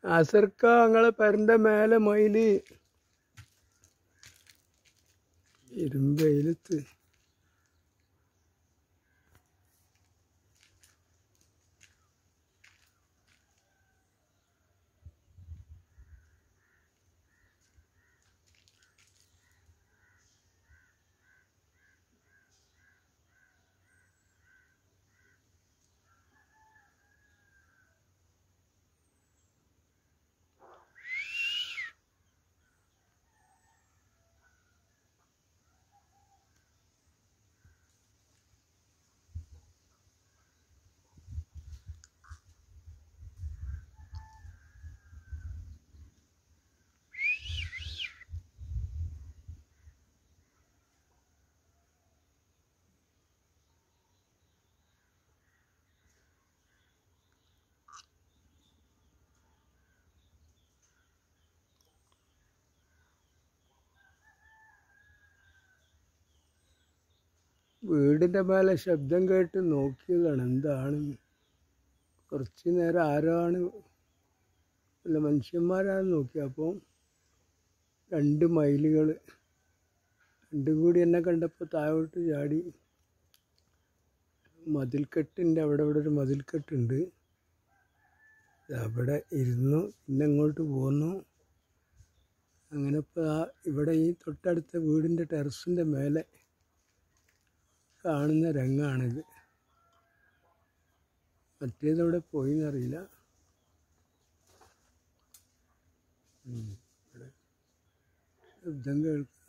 അസർക്ക ഞങ്ങളെ പെരന്റെ മേലെ മയില് ഇരുമ്പയിലത്ത് വീടിന്റെ മേലെ ശബ്ദം കേട്ട് നോക്കിയതാണ് എന്താണ് കുറച്ച് നേരം ആരാണ് വല്ല മനുഷ്യന്മാരാണ് നോക്കി അപ്പോൾ രണ്ട് മയിലുകൾ രണ്ടും കൂടി എന്നെ കണ്ടപ്പോൾ താഴോട്ട് ചാടി മതിൽക്കെട്ടിൻ്റെ അവിടെ ഇവിടെ ഒരു മതിൽക്കെട്ടുണ്ട് അവിടെ ഇരുന്നു പിന്നെ അങ്ങോട്ട് പോന്നു അങ്ങനെ ഇപ്പോൾ ആ ഇവിടെ ഈ തൊട്ടടുത്ത വീടിൻ്റെ ടെറസിൻ്റെ മേലെ കാണുന്ന രംഗാണിത് മറ്റേതവിടെ പോയി എന്നറിയില്ല ഉം. ഇവിടെ ശബ്ദം കേൾക്കും